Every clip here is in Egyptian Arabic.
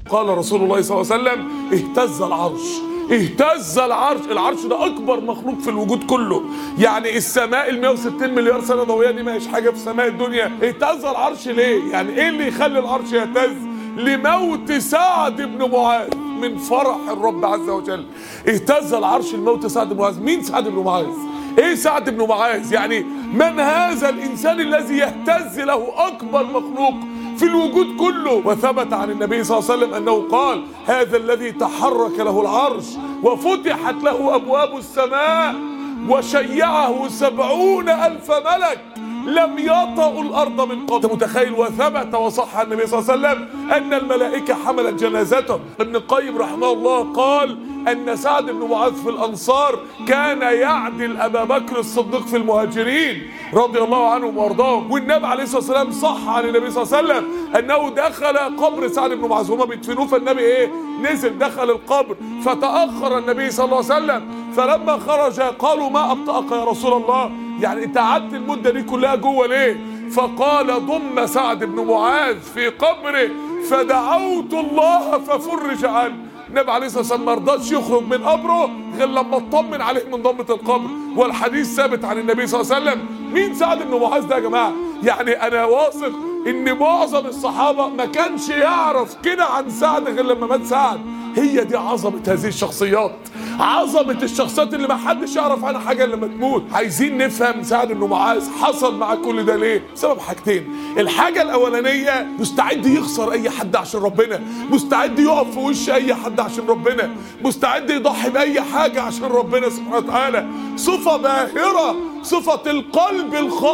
قال رسول الله صلى الله عليه وسلم اهتز العرش اهتز العرش العرش ده اكبر مخلوق في الوجود كله يعني السماء ال 160 مليار سنه ضوئيه دي ما هيش حاجه في سماء الدنيا اهتز العرش ليه يعني ايه اللي يخلي العرش يهتز لموت سعد بن معاذ من فرح الرب عز وجل اهتز العرش الموت سعد بن معاذ مين سعد بن معاذ ايه سعد بن معاذ يعني من هذا الانسان الذي يهتز له اكبر مخلوق في الوجود كله وثبت عن النبي صلى الله عليه وسلم انه قال هذا الذي تحرك له العرش وفتحت له ابواب السماء وشيعه سبعون الف ملك لم يطأوا الارض من قبل أنت متخيل وثبت وصح عن النبي صلى الله عليه وسلم ان الملائكه حملت جنازته ابن القيم رحمه الله قال ان سعد بن معاذ في الانصار كان يعدل ابا بكر الصديق في المهاجرين رضي الله عنهم وارضاهم والنبي عليه الصلاه والسلام صح عن النبي صلى الله عليه وسلم انه دخل قبر سعد بن معاذ هما بيدفنوه فالنبي ايه نزل دخل القبر فتاخر النبي صلى الله عليه وسلم فلما خرج قالوا ما ابطاك يا رسول الله يعني انت قعدت المده دي كلها جوه ليه فقال ضم سعد بن معاذ في قبره فدعوت الله ففرج عنه النبي عليه الصلاه والسلام ما رضاش يخرج من قبره غير لما اطمن عليه من ضمه القبر والحديث ثابت عن النبي صلى الله عليه وسلم مين سعد بن معاذ ده يا جماعه يعني انا واثق ان معظم الصحابه ما كانش يعرف كده عن سعد غير لما مات سعد هي دي عظمه هذه الشخصيات عظمه الشخصيات اللي ما حدش يعرف عنها حاجه الا لما تموت عايزين نفهم سعد بن معاذ حصل مع كل ده ليه بسبب حاجتين الحاجه الاولانيه مستعد يخسر اي حد عشان ربنا مستعد يقف في وش اي حد عشان ربنا مستعد يضحي باي حاجه عشان ربنا سبحانه وتعالى صفه باهره صفه القلب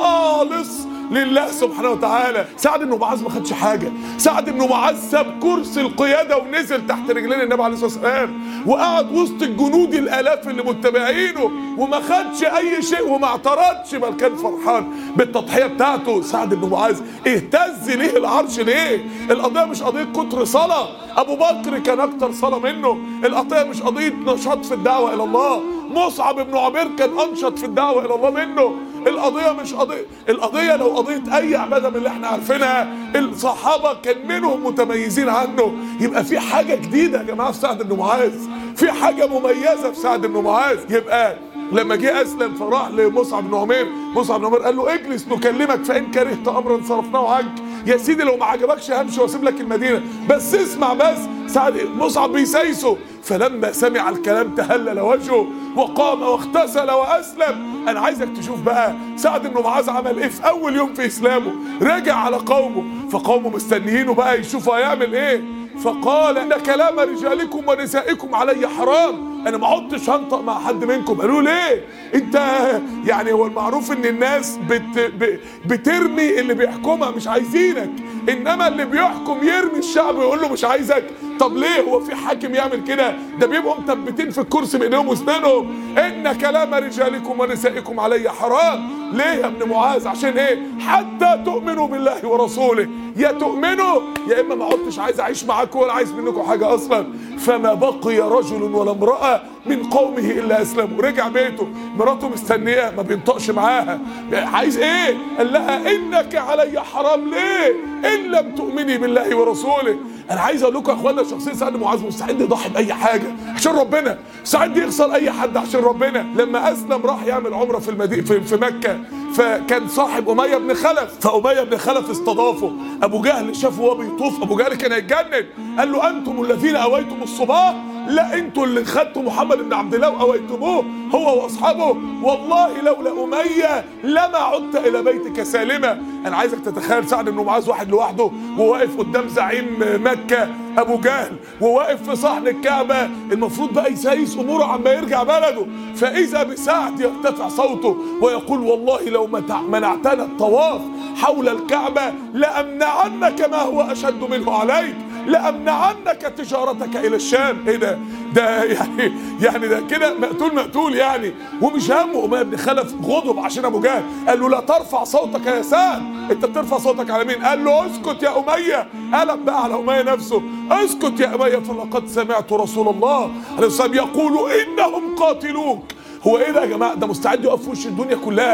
الخالص لله سبحانه وتعالى سعد بن معاذ ما خدش حاجه سعد بن معاذ ساب كرسي القياده ونزل تحت رجلين النبي عليه الصلاه والسلام وقعد وسط الجنود الالاف اللي متبعينه وما خدش اي شيء وما اعترضش بل كان فرحان بالتضحيه بتاعته سعد بن معاذ اهتز ليه العرش ليه القضيه مش قضيه كتر صلاه ابو بكر كان اكتر صلاه منه القضيه مش قضيه نشاط في الدعوه الى الله مصعب بن عمير كان انشط في الدعوه الى الله منه القضيه مش قضيه القضيه لو قضيه اي عباده من اللي احنا عارفينها الصحابه كان منهم متميزين عنه يبقى في حاجه جديده يا جماعه في سعد بن معاذ في حاجه مميزه في سعد بن معاذ يبقى لما جه اسلم فراح لمصعب بن عمير مصعب بن عمير قال له اجلس نكلمك فان كرهت امرا صرفناه عنك يا سيدي لو ما عجبكش همشي واسيب لك المدينه بس اسمع بس سعد مصعب بيسايسه فلما سمع الكلام تهلل وجهه وقام واغتسل واسلم انا عايزك تشوف بقى سعد بن معاذ عمل ايه في اول يوم في اسلامه رجع على قومه فقومه مستنيينه بقى يشوفوا هيعمل ايه فقال ان كلام رجالكم ونسائكم علي حرام انا ما عدتش هنطق مع حد منكم قالوا ليه انت يعني هو المعروف ان الناس بت ب- بترمي اللي بيحكمها مش عايزينك انما اللي بيحكم يرمي الشعب ويقول له مش عايزك طب ليه هو في حاكم يعمل كده ده بيبقوا مثبتين في الكرسي بايديهم واسنانهم ان كلام رجالكم ونسائكم علي حرام ليه يا ابن معاذ عشان ايه حتى تؤمنوا بالله ورسوله يا تؤمنوا يا اما ما عدتش عايز اعيش معاكم ولا عايز منكم حاجه اصلا فما بقي رجل ولا امراه من قومه الا اسلموا رجع بيته مراته مستنياه ما بينطقش معاها عايز ايه قال لها انك علي حرام ليه ان لم تؤمني بالله ورسوله انا عايز اقول لكم يا اخوانا شخصيه سعد معاذ مستعد يضحي باي حاجه عشان ربنا مستعد يخسر اي حد عشان ربنا لما اسلم راح يعمل عمره في المدينه في, في مكه فكان صاحب اميه بن خلف فاميه بن خلف استضافه ابو جهل شافه وهو بيطوف ابو جهل كان هيتجنن قال له انتم الذين اويتم الصباه لا انتوا اللي خدتوا محمد بن عبد الله واويتموه هو واصحابه والله لولا اميه لما عدت الى بيتك سالما انا عايزك تتخيل سعد بن معاذ واحد لوحده وواقف قدام زعيم مكه ابو جهل وواقف في صحن الكعبه المفروض بقى يسايس اموره عما يرجع بلده فاذا بسعد يرتفع صوته ويقول والله لو متع- منعتنا الطواف حول الكعبه لامنعنك ما هو اشد منه عليك لامنعنك تجارتك الى الشام ايه ده ده يعني يعني ده كده مقتول مقتول يعني ومش همه اميه بن خلف غضب عشان ابو جهل قال له لا ترفع صوتك يا سعد انت بترفع صوتك على مين قال له اسكت يا اميه قلب بقى على اميه نفسه اسكت يا اميه فلقد سمعت رسول الله عليه الصلاه والسلام يقول انهم قاتلوك هو ايه ده يا جماعه ده مستعد يقف في وش الدنيا كلها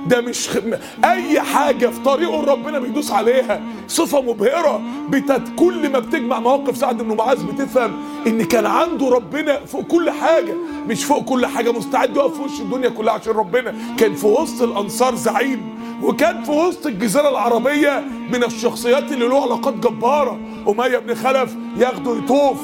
ده مش خ... اي حاجه في طريقه ربنا بيدوس عليها صفه مبهره بتت... كل ما بتجمع مواقف سعد بن معاذ بتفهم ان كان عنده ربنا فوق كل حاجه مش فوق كل حاجه مستعد يقف في وش الدنيا كلها عشان ربنا كان في وسط الانصار زعيم وكان في وسط الجزيره العربيه من الشخصيات اللي له علاقات جباره اميه بن خلف ياخده يطوف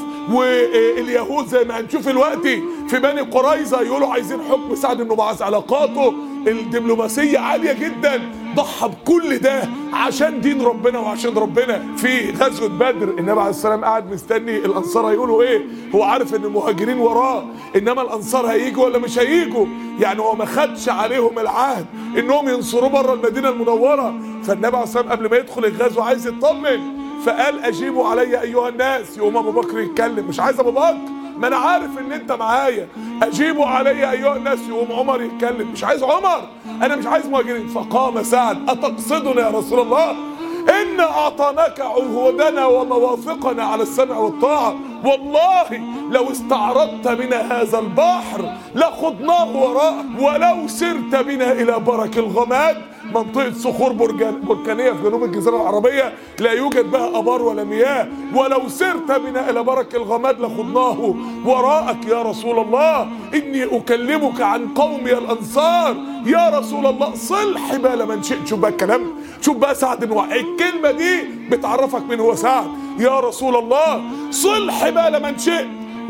واليهود زي ما هنشوف دلوقتي في بني قريظه يقولوا عايزين حكم سعد بن معاذ علاقاته الدبلوماسيه عاليه جدا ضحى بكل ده عشان دين ربنا وعشان ربنا في غزوه بدر النبي عليه السلام قاعد مستني الانصار هيقولوا ايه هو عارف ان المهاجرين وراه انما الانصار هيجوا ولا مش هيجوا يعني هو ما خدش عليهم العهد انهم ينصروا بره المدينه المنوره فالنبي عليه السلام قبل ما يدخل الغزو عايز يطمن فقال اجيبوا علي ايها الناس يقوم ابو بكر يتكلم مش عايز ابو بكر ما انا عارف ان انت معايا اجيبوا علي ايها الناس يقوم عمر يتكلم مش عايز عمر انا مش عايز مهاجرين فقام سعد اتقصدنا يا رسول الله إن أعطاناك عهودنا ومواثقنا على السمع والطاعة والله لو استعرضت بنا هذا البحر لخضناه وراءك ولو سرت بنا إلى برك الغماد منطقة صخور برجان- بركانية في جنوب الجزيرة العربية لا يوجد بها أبار ولا مياه ولو سرت بنا إلى برك الغماد لخضناه وراءك يا رسول الله إني أكلمك عن قومي الأنصار يا رسول الله صل حبال من شئت شوف بقى الكلام شوف بقى سعد بن وعي الكلمة دي بتعرفك من هو سعد يا رسول الله صل حبال من شئت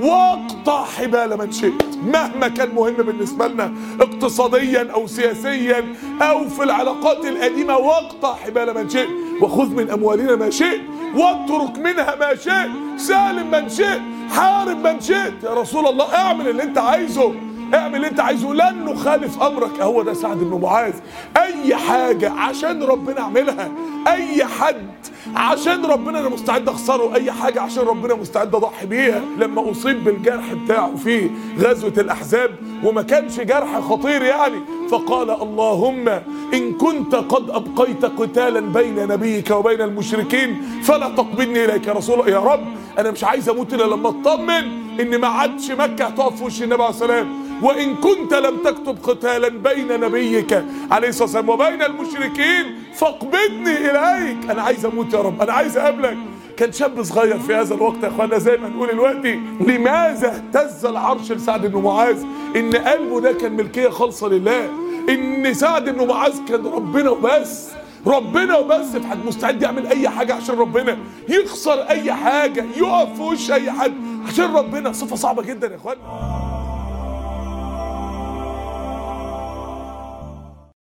واقطع حبال من شئت مهما كان مهم بالنسبة لنا اقتصاديا او سياسيا او في العلاقات القديمة واقطع حبال من شئت وخذ من اموالنا ما شئت واترك منها ما شئت سالم من شئت حارب من شئت يا رسول الله اعمل اللي انت عايزه اعمل اللي انت عايزه لن نخالف امرك هو ده سعد بن معاذ اي حاجة عشان ربنا اعملها اي حد عشان ربنا انا مستعد اخسره اي حاجة عشان ربنا مستعد اضحي بيها لما اصيب بالجرح بتاعه في غزوة الاحزاب وما كانش جرح خطير يعني فقال اللهم ان كنت قد ابقيت قتالا بين نبيك وبين المشركين فلا تقبضني اليك يا رسول الله يا رب انا مش عايز اموت الا لما اطمن ان ما عادش مكه هتقف في وش النبي عليه السلام وان كنت لم تكتب قتالا بين نبيك عليه الصلاه والسلام وبين المشركين فاقبضني اليك انا عايز اموت يا رب انا عايز اقابلك كان شاب صغير في هذا الوقت يا اخوانا زي ما نقول دلوقتي لماذا اهتز العرش لسعد بن معاذ ان قلبه ده كان ملكيه خالصه لله ان سعد بن معاذ كان ربنا وبس ربنا وبس فحد مستعد يعمل اي حاجه عشان ربنا يخسر اي حاجه يقف في وش اي حد عشان ربنا صفه صعبه جدا يا اخوانا